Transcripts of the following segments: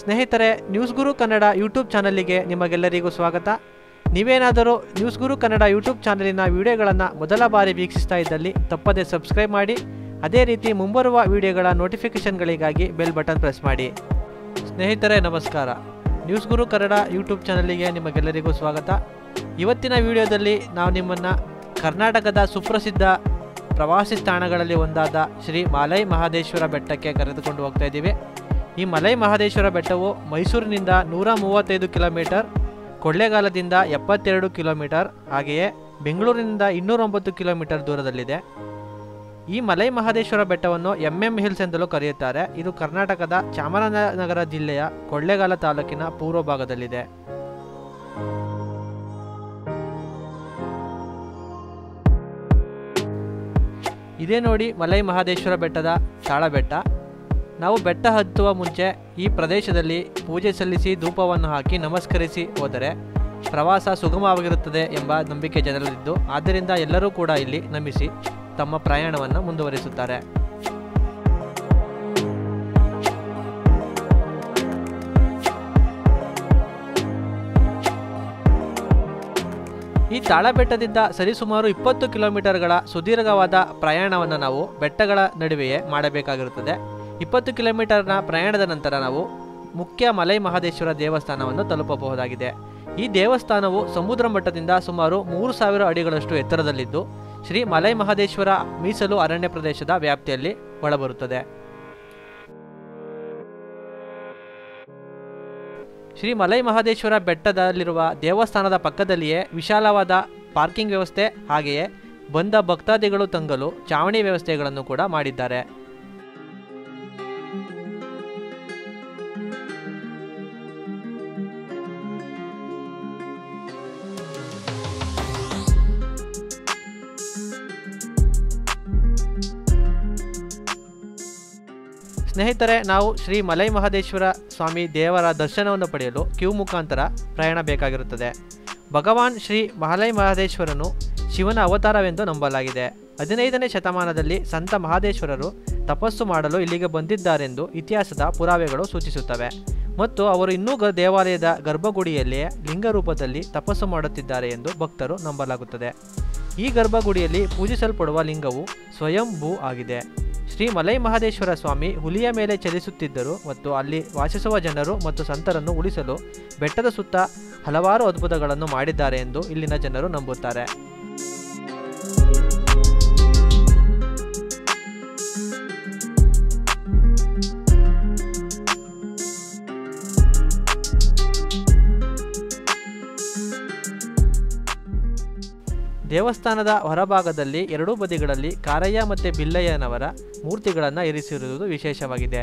ಸ್ನೇಹಿತರೆ news Guru Kannada YouTube ಚಾನಲ್ಲಿಗೆ ನಿಮಗೆಲ್ಲರಿಗೂ ಸ್ವಾಗತ ನೀವೇನಾದರೂ ನ್ಯೂಸ್ ಗುರು ಕನ್ನಡ ಯೂಟ್ಯೂಬ್ ಚಾನಲಿನ ವಿಡಿಯೋಗಳನ್ನು ಮೊದಲ ಬಾರಿ ವೀಕ್ಷಿಸ್ತಾ ಇದ್ದಲ್ಲಿ ತಪ್ಪದೇ ಸಬ್ಸ್ಕ್ರೈಬ್ ಮಾಡಿ ಅದೇ ರೀತಿ ಮುಂಬರುವ ವಿಡಿಯೋಗಳ ನೋಟಿಫಿಕೇಷನ್ಗಳಿಗಾಗಿ ಬೆಲ್ ಬಟನ್ ಪ್ರೆಸ್ ಮಾಡಿ ಸ್ನೇಹಿತರೆ ನಮಸ್ಕಾರ ನ್ಯೂಸ್ ಗುರು ಕನ್ನಡ ಯೂಟ್ಯೂಬ್ ಚಾನಲಿಗೆ ನಿಮಗೆಲ್ಲರಿಗೂ ಸ್ವಾಗತ ಇವತ್ತಿನ ವಿಡಿಯೋದಲ್ಲಿ ನಾವು ನಿಮ್ಮನ್ನು ಕರ್ನಾಟಕದ ಸುಪ್ರಸಿದ್ಧ ಪ್ರವಾಸಿ ತಾಣಗಳಲ್ಲಿ ಒಂದಾದ ಶ್ರೀ ಮಾಲೈ ಮಹದೇಶ್ವರ ಬೆಟ್ಟಕ್ಕೆ ಕರೆದುಕೊಂಡು ಹೋಗ್ತಾ ಇದ್ದೀವಿ ಈ ಮಲೈ ಮಹದೇಶ್ವರ ಬೆಟ್ಟವು ಮೈಸೂರಿನಿಂದ ನೂರ ಮೂವತ್ತೈದು ಕಿಲೋಮೀಟರ್ ಕೊಳ್ಳೇಗಾಲದಿಂದ ಎಪ್ಪತ್ತೆರಡು ಕಿಲೋಮೀಟರ್ ಹಾಗೆಯೇ ಬೆಂಗಳೂರಿನಿಂದ ಇನ್ನೂರೊಂಬತ್ತು ಕಿಲೋಮೀಟರ್ ದೂರದಲ್ಲಿದೆ ಈ ಮಲೈ ಮಹದೇಶ್ವರ ಬೆಟ್ಟವನ್ನು ಎಂ ಎಂ ಹಿಲ್ಸ್ ಎಂದಲೂ ಕರೆಯುತ್ತಾರೆ ಇದು ಕರ್ನಾಟಕದ ಚಾಮರಾಜನಗರ ಜಿಲ್ಲೆಯ ಕೊಳ್ಳೇಗಾಲ ತಾಲೂಕಿನ ಪೂರ್ವ ಭಾಗದಲ್ಲಿದೆ ಇದೇ ನೋಡಿ ಮಲೈ ಮಹದೇಶ್ವರ ಬೆಟ್ಟದ ತಾಳಬೆಟ್ಟ ನಾವು ಬೆಟ್ಟ ಹತ್ತುವ ಮುಂಚೆ ಈ ಪ್ರದೇಶದಲ್ಲಿ ಪೂಜೆ ಸಲ್ಲಿಸಿ ಧೂಪವನ್ನು ಹಾಕಿ ನಮಸ್ಕರಿಸಿ ಹೋದರೆ ಪ್ರವಾಸ ಸುಗಮವಾಗಿರುತ್ತದೆ ಎಂಬ ನಂಬಿಕೆ ಜನರಲ್ಲಿದ್ದು ಆದ್ದರಿಂದ ಎಲ್ಲರೂ ಕೂಡ ಇಲ್ಲಿ ನಂಬಿಸಿ ತಮ್ಮ ಪ್ರಯಾಣವನ್ನು ಮುಂದುವರಿಸುತ್ತಾರೆ ಈ ತಾಳಬೆಟ್ಟದಿಂದ ಸರಿಸುಮಾರು ಇಪ್ಪತ್ತು ಕಿಲೋಮೀಟರ್ಗಳ ಸುದೀರ್ಘವಾದ ಪ್ರಯಾಣವನ್ನು ನಾವು ಬೆಟ್ಟಗಳ ನಡುವೆಯೇ ಮಾಡಬೇಕಾಗಿರುತ್ತದೆ ಇಪ್ಪತ್ತು ಕಿಲೋಮೀಟರ್ನ ಪ್ರಯಾಣದ ನಂತರ ನಾವು ಮುಖ್ಯ ಮಲೈ ಮಹದೇಶ್ವರ ದೇವಸ್ಥಾನವನ್ನು ತಲುಪಬಹುದಾಗಿದೆ ಈ ದೇವಸ್ಥಾನವು ಸಮುದ್ರ ಮಟ್ಟದಿಂದ ಸುಮಾರು ಮೂರು ಸಾವಿರ ಅಡಿಗಳಷ್ಟು ಎತ್ತರದಲ್ಲಿದ್ದು ಶ್ರೀ ಮಲೈ ಮಹದೇಶ್ವರ ಮೀಸಲು ಅರಣ್ಯ ಪ್ರದೇಶದ ವ್ಯಾಪ್ತಿಯಲ್ಲಿ ಒಳಬರುತ್ತದೆ ಶ್ರೀ ಮಲೈ ಮಹದೇಶ್ವರ ಬೆಟ್ಟದಲ್ಲಿರುವ ದೇವಸ್ಥಾನದ ಪಕ್ಕದಲ್ಲಿಯೇ ವಿಶಾಲವಾದ ಪಾರ್ಕಿಂಗ್ ವ್ಯವಸ್ಥೆ ಹಾಗೆಯೇ ಬಂದ ಭಕ್ತಾದಿಗಳು ತಂಗಲು ಚಾವಣಿ ವ್ಯವಸ್ಥೆಗಳನ್ನು ಕೂಡ ಮಾಡಿದ್ದಾರೆ ಸ್ನೇಹಿತರೆ ನಾವು ಶ್ರೀ ಮಲೈ ಮಹದೇಶ್ವರ ಸ್ವಾಮಿ ದೇವರ ದರ್ಶನವನ್ನು ಪಡೆಯಲು ಕ್ಯೂ ಮುಖಾಂತರ ಪ್ರಯಾಣ ಬೇಕಾಗಿರುತ್ತದೆ ಭಗವಾನ್ ಶ್ರೀ ಮಲೈ ಮಹದೇಶ್ವರನು ಶಿವನ ಅವತಾರವೆಂದು ನಂಬಲಾಗಿದೆ ಹದಿನೈದನೇ ಶತಮಾನದಲ್ಲಿ ಸಂತ ಮಹದೇಶ್ವರರು ತಪಸ್ಸು ಮಾಡಲು ಇಲ್ಲಿಗೆ ಬಂದಿದ್ದಾರೆಂದು ಇತಿಹಾಸದ ಪುರಾವೆಗಳು ಸೂಚಿಸುತ್ತವೆ ಮತ್ತು ಅವರು ಇನ್ನೂ ಗ ದೇವಾಲಯದ ಗರ್ಭಗುಡಿಯಲ್ಲಿಯೇ ಲಿಂಗ ರೂಪದಲ್ಲಿ ತಪಸ್ಸು ಮಾಡುತ್ತಿದ್ದಾರೆ ಎಂದು ಭಕ್ತರು ನಂಬಲಾಗುತ್ತದೆ ಈ ಗರ್ಭಗುಡಿಯಲ್ಲಿ ಪೂಜಿಸಲ್ಪಡುವ ಲಿಂಗವು ಸ್ವಯಂಭೂ ಆಗಿದೆ ಶ್ರೀ ಮಲೈ ಮಹದೇಶ್ವರ ಸ್ವಾಮಿ ಹುಲಿಯ ಮೇಲೆ ಚಲಿಸುತ್ತಿದ್ದರು ಮತ್ತು ಅಲ್ಲಿ ವಾಸಿಸುವ ಜನರು ಮತ್ತು ಸಂತರನ್ನು ಉಳಿಸಲು ಬೆಟ್ಟದ ಸುತ್ತ ಹಲವಾರು ಅದ್ಭುತಗಳನ್ನು ಮಾಡಿದ್ದಾರೆ ಎಂದು ಇಲ್ಲಿನ ಜನರು ನಂಬುತ್ತಾರೆ ದೇವಸ್ಥಾನದ ಹೊರಭಾಗದಲ್ಲಿ ಎರಡೂ ಬದಿಗಳಲ್ಲಿ ಕಾರಯ್ಯ ಮತ್ತು ಬಿಲ್ಲಯ್ಯನವರ ಮೂರ್ತಿಗಳನ್ನು ಇರಿಸಿರುವುದು ವಿಶೇಷವಾಗಿದೆ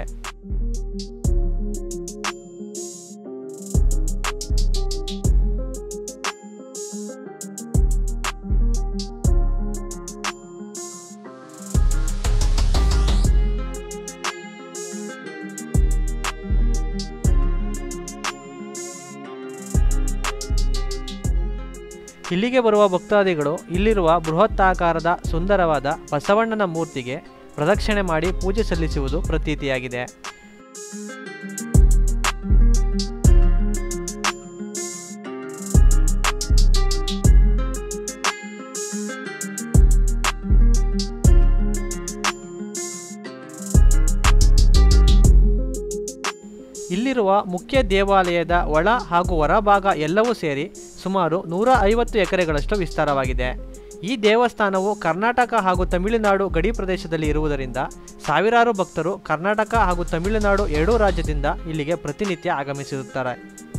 ಇಲ್ಲಿಗೆ ಬರುವ ಭಕ್ತಾದಿಗಳು ಇಲ್ಲಿರುವ ಬೃಹತ್ತಾಕಾರದ ಸುಂದರವಾದ ಬಸವಣ್ಣನ ಮೂರ್ತಿಗೆ ಪ್ರದಕ್ಷಿಣೆ ಮಾಡಿ ಪೂಜೆ ಸಲ್ಲಿಸುವುದು ಪ್ರತೀತಿಯಾಗಿದೆ ಇಲ್ಲಿರುವ ಮುಖ್ಯ ದೇವಾಲಯದ ಒಳ ಹಾಗೂ ಹೊರಭಾಗ ಎಲ್ಲವೂ ಸೇರಿ ಸುಮಾರು ನೂರ ಐವತ್ತು ಎಕರೆಗಳಷ್ಟು ವಿಸ್ತಾರವಾಗಿದೆ ಈ ದೇವಸ್ಥಾನವು ಕರ್ನಾಟಕ ಹಾಗೂ ತಮಿಳುನಾಡು ಗಡಿ ಪ್ರದೇಶದಲ್ಲಿ ಇರುವುದರಿಂದ ಸಾವಿರಾರು ಭಕ್ತರು ಕರ್ನಾಟಕ ಹಾಗೂ ತಮಿಳುನಾಡು ಎರಡೂ ರಾಜ್ಯದಿಂದ ಇಲ್ಲಿಗೆ ಪ್ರತಿನಿತ್ಯ ಆಗಮಿಸಿರುತ್ತಾರೆ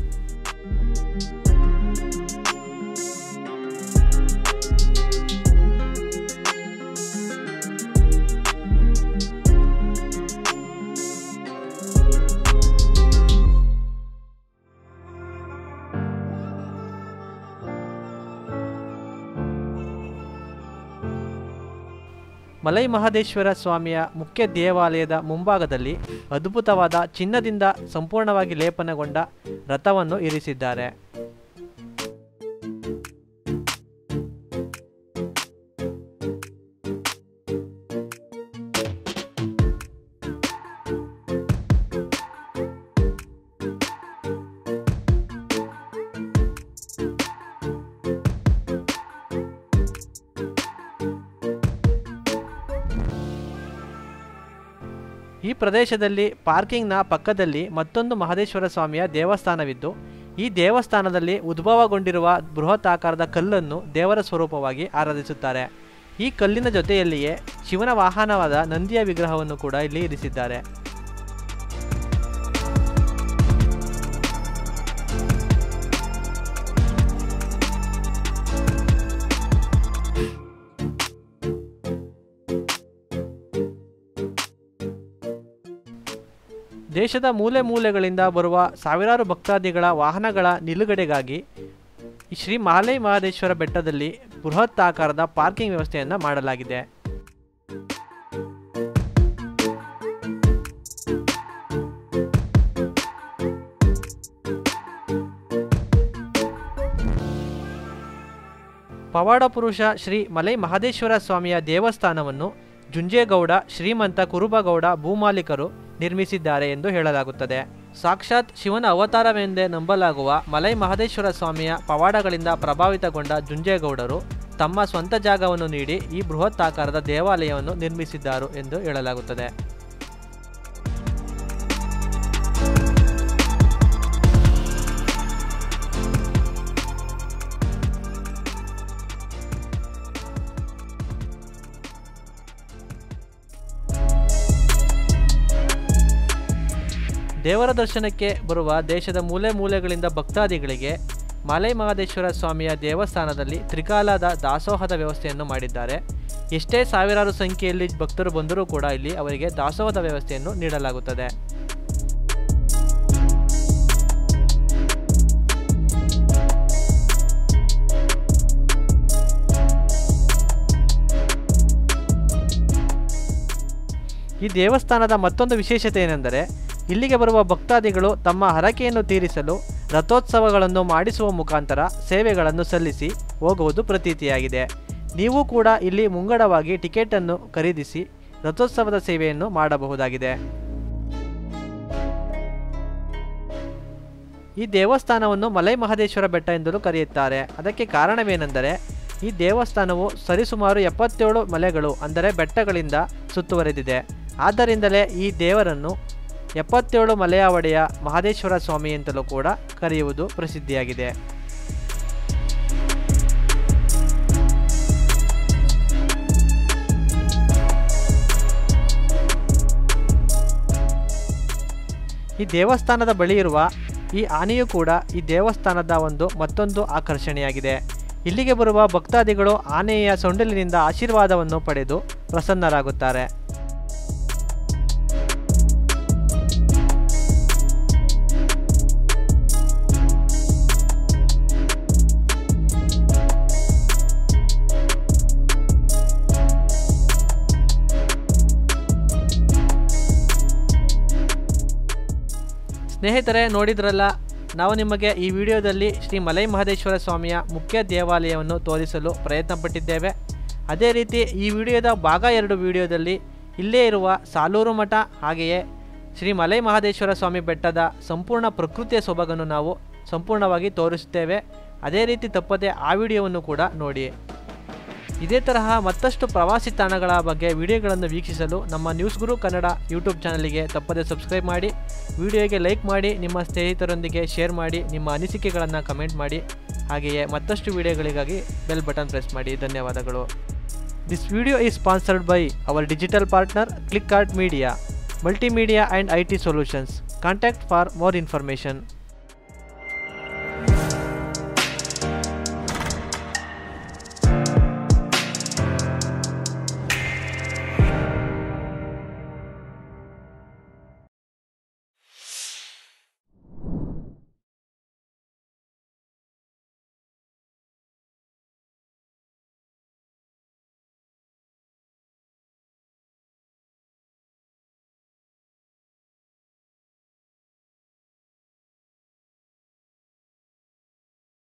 ಮಲೈ ಮಹದೇಶ್ವರ ಸ್ವಾಮಿಯ ಮುಖ್ಯ ದೇವಾಲಯದ ಮುಂಭಾಗದಲ್ಲಿ ಅದ್ಭುತವಾದ ಚಿನ್ನದಿಂದ ಸಂಪೂರ್ಣವಾಗಿ ಲೇಪನಗೊಂಡ ರಥವನ್ನು ಇರಿಸಿದ್ದಾರೆ ಈ ಪ್ರದೇಶದಲ್ಲಿ ಪಾರ್ಕಿಂಗ್ನ ಪಕ್ಕದಲ್ಲಿ ಮತ್ತೊಂದು ಮಹದೇಶ್ವರ ಸ್ವಾಮಿಯ ದೇವಸ್ಥಾನವಿದ್ದು ಈ ದೇವಸ್ಥಾನದಲ್ಲಿ ಉದ್ಭವಗೊಂಡಿರುವ ಬೃಹತ್ ಆಕಾರದ ಕಲ್ಲನ್ನು ದೇವರ ಸ್ವರೂಪವಾಗಿ ಆರಾಧಿಸುತ್ತಾರೆ ಈ ಕಲ್ಲಿನ ಜೊತೆಯಲ್ಲಿಯೇ ಶಿವನ ವಾಹನವಾದ ನಂದಿಯ ವಿಗ್ರಹವನ್ನು ಕೂಡ ಇಲ್ಲಿ ಇರಿಸಿದ್ದಾರೆ ದೇಶದ ಮೂಲೆ ಮೂಲೆಗಳಿಂದ ಬರುವ ಸಾವಿರಾರು ಭಕ್ತಾದಿಗಳ ವಾಹನಗಳ ನಿಲುಗಡೆಗಾಗಿ ಈ ಶ್ರೀ ಮಹಾಲೈ ಮಹದೇಶ್ವರ ಬೆಟ್ಟದಲ್ಲಿ ಬೃಹತ್ ಆಕಾರದ ಪಾರ್ಕಿಂಗ್ ವ್ಯವಸ್ಥೆಯನ್ನು ಮಾಡಲಾಗಿದೆ ಪವಾಡ ಪುರುಷ ಶ್ರೀ ಮಲೈ ಮಹದೇಶ್ವರ ಸ್ವಾಮಿಯ ದೇವಸ್ಥಾನವನ್ನು ಜುಂಜೇಗೌಡ ಶ್ರೀಮಂತ ಕುರುಬಗೌಡ ಭೂಮಾಲೀಕರು ನಿರ್ಮಿಸಿದ್ದಾರೆ ಎಂದು ಹೇಳಲಾಗುತ್ತದೆ ಸಾಕ್ಷಾತ್ ಶಿವನ ಅವತಾರವೆಂದೇ ನಂಬಲಾಗುವ ಮಲೈ ಮಹದೇಶ್ವರ ಸ್ವಾಮಿಯ ಪವಾಡಗಳಿಂದ ಪ್ರಭಾವಿತಗೊಂಡ ಜುಂಜೇಗೌಡರು ತಮ್ಮ ಸ್ವಂತ ಜಾಗವನ್ನು ನೀಡಿ ಈ ಬೃಹತ್ ಆಕಾರದ ದೇವಾಲಯವನ್ನು ನಿರ್ಮಿಸಿದ್ದಾರೆ ಎಂದು ಹೇಳಲಾಗುತ್ತದೆ ದೇವರ ದರ್ಶನಕ್ಕೆ ಬರುವ ದೇಶದ ಮೂಲೆ ಮೂಲೆಗಳಿಂದ ಭಕ್ತಾದಿಗಳಿಗೆ ಮಲೈ ಮಹದೇಶ್ವರ ಸ್ವಾಮಿಯ ದೇವಸ್ಥಾನದಲ್ಲಿ ತ್ರಿಕಾಲದ ದಾಸೋಹದ ವ್ಯವಸ್ಥೆಯನ್ನು ಮಾಡಿದ್ದಾರೆ ಎಷ್ಟೇ ಸಾವಿರಾರು ಸಂಖ್ಯೆಯಲ್ಲಿ ಭಕ್ತರು ಬಂದರೂ ಕೂಡ ಇಲ್ಲಿ ಅವರಿಗೆ ದಾಸೋಹದ ವ್ಯವಸ್ಥೆಯನ್ನು ನೀಡಲಾಗುತ್ತದೆ ಈ ದೇವಸ್ಥಾನದ ಮತ್ತೊಂದು ವಿಶೇಷತೆ ಏನೆಂದರೆ ಇಲ್ಲಿಗೆ ಬರುವ ಭಕ್ತಾದಿಗಳು ತಮ್ಮ ಹರಕೆಯನ್ನು ತೀರಿಸಲು ರಥೋತ್ಸವಗಳನ್ನು ಮಾಡಿಸುವ ಮುಖಾಂತರ ಸೇವೆಗಳನ್ನು ಸಲ್ಲಿಸಿ ಹೋಗುವುದು ಪ್ರತೀತಿಯಾಗಿದೆ ನೀವು ಕೂಡ ಇಲ್ಲಿ ಮುಂಗಡವಾಗಿ ಟಿಕೆಟನ್ನು ಖರೀದಿಸಿ ರಥೋತ್ಸವದ ಸೇವೆಯನ್ನು ಮಾಡಬಹುದಾಗಿದೆ ಈ ದೇವಸ್ಥಾನವನ್ನು ಮಲೈ ಮಹದೇಶ್ವರ ಬೆಟ್ಟ ಎಂದಲೂ ಕರೆಯುತ್ತಾರೆ ಅದಕ್ಕೆ ಕಾರಣವೇನೆಂದರೆ ಈ ದೇವಸ್ಥಾನವು ಸರಿಸುಮಾರು ಎಪ್ಪತ್ತೇಳು ಮಲೆಗಳು ಅಂದರೆ ಬೆಟ್ಟಗಳಿಂದ ಸುತ್ತುವರೆದಿದೆ ಆದ್ದರಿಂದಲೇ ಈ ದೇವರನ್ನು ಎಪ್ಪತ್ತೇಳು ಮಲೆಯ ಒಡೆಯ ಮಹದೇಶ್ವರ ಸ್ವಾಮಿ ಅಂತಲೂ ಕೂಡ ಕರೆಯುವುದು ಪ್ರಸಿದ್ಧಿಯಾಗಿದೆ ಈ ದೇವಸ್ಥಾನದ ಬಳಿ ಇರುವ ಈ ಆನೆಯು ಕೂಡ ಈ ದೇವಸ್ಥಾನದ ಒಂದು ಮತ್ತೊಂದು ಆಕರ್ಷಣೆಯಾಗಿದೆ ಇಲ್ಲಿಗೆ ಬರುವ ಭಕ್ತಾದಿಗಳು ಆನೆಯ ಸೊಂಡಿಲಿನಿಂದ ಆಶೀರ್ವಾದವನ್ನು ಪಡೆದು ಪ್ರಸನ್ನರಾಗುತ್ತಾರೆ ಸ್ನೇಹಿತರೆ ನೋಡಿದ್ರಲ್ಲ ನಾವು ನಿಮಗೆ ಈ ವಿಡಿಯೋದಲ್ಲಿ ಶ್ರೀ ಮಲೈ ಮಹದೇಶ್ವರ ಸ್ವಾಮಿಯ ಮುಖ್ಯ ದೇವಾಲಯವನ್ನು ತೋರಿಸಲು ಪ್ರಯತ್ನ ಪಟ್ಟಿದ್ದೇವೆ ಅದೇ ರೀತಿ ಈ ವಿಡಿಯೋದ ಭಾಗ ಎರಡು ವಿಡಿಯೋದಲ್ಲಿ ಇಲ್ಲೇ ಇರುವ ಸಾಲೂರು ಮಠ ಹಾಗೆಯೇ ಶ್ರೀ ಮಲೈ ಮಹದೇಶ್ವರ ಸ್ವಾಮಿ ಬೆಟ್ಟದ ಸಂಪೂರ್ಣ ಪ್ರಕೃತಿಯ ಸೊಬಗನ್ನು ನಾವು ಸಂಪೂರ್ಣವಾಗಿ ತೋರಿಸುತ್ತೇವೆ ಅದೇ ರೀತಿ ತಪ್ಪದೆ ಆ ವಿಡಿಯೋವನ್ನು ಕೂಡ ನೋಡಿ ಇದೇ ತರಹ ಮತ್ತಷ್ಟು ಪ್ರವಾಸಿ ತಾಣಗಳ ಬಗ್ಗೆ ವಿಡಿಯೋಗಳನ್ನು ವೀಕ್ಷಿಸಲು ನಮ್ಮ ನ್ಯೂಸ್ ಗುರು ಕನ್ನಡ ಯೂಟ್ಯೂಬ್ ಚಾನಲಿಗೆ ತಪ್ಪದೆ ಸಬ್ಸ್ಕ್ರೈಬ್ ಮಾಡಿ ವಿಡಿಯೋಗೆ ಲೈಕ್ ಮಾಡಿ ನಿಮ್ಮ ಸ್ನೇಹಿತರೊಂದಿಗೆ ಶೇರ್ ಮಾಡಿ ನಿಮ್ಮ ಅನಿಸಿಕೆಗಳನ್ನು ಕಮೆಂಟ್ ಮಾಡಿ ಹಾಗೆಯೇ ಮತ್ತಷ್ಟು ವಿಡಿಯೋಗಳಿಗಾಗಿ ಬೆಲ್ ಬಟನ್ ಪ್ರೆಸ್ ಮಾಡಿ ಧನ್ಯವಾದಗಳು this video is sponsored by our digital partner click cart media multimedia and I T solutions contact for more information